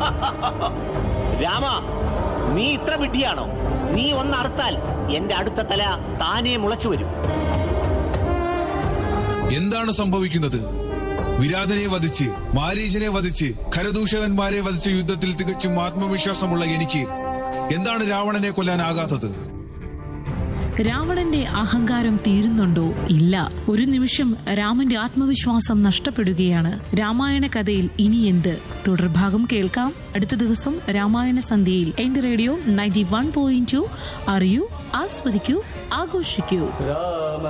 രാമ നീ ഇത്ര വിഡ്ഢിയാണോ നീ ഒന്ന് അറുത്താൽ എന്റെ അടുത്ത തല താനേ മുളച്ചു വരും എന്താണ് സംഭവിക്കുന്നത് വിരാതനെ വധിച്ച് മാരീചനെ വധിച്ച് ഖരദൂഷകന്മാരെ വധിച്ച യുദ്ധത്തിൽ തികച്ചും ആത്മവിശ്വാസമുള്ള എനിക്ക് എന്താണ് രാവണനെ കൊല്ലാനാകാത്തത് രാവണന്റെ അഹങ്കാരം തീരുന്നുണ്ടോ ഇല്ല ഒരു നിമിഷം രാമന്റെ ആത്മവിശ്വാസം നഷ്ടപ്പെടുകയാണ് രാമായണ കഥയിൽ ഇനി എന്ത് തുടർഭാഗം കേൾക്കാം അടുത്ത ദിവസം രാമായണ സന്ധ്യയിൽ എന്റെ radio ninety one point two അറിയൂ ആസ്വദിക്കൂ ആഘോഷിക്കൂ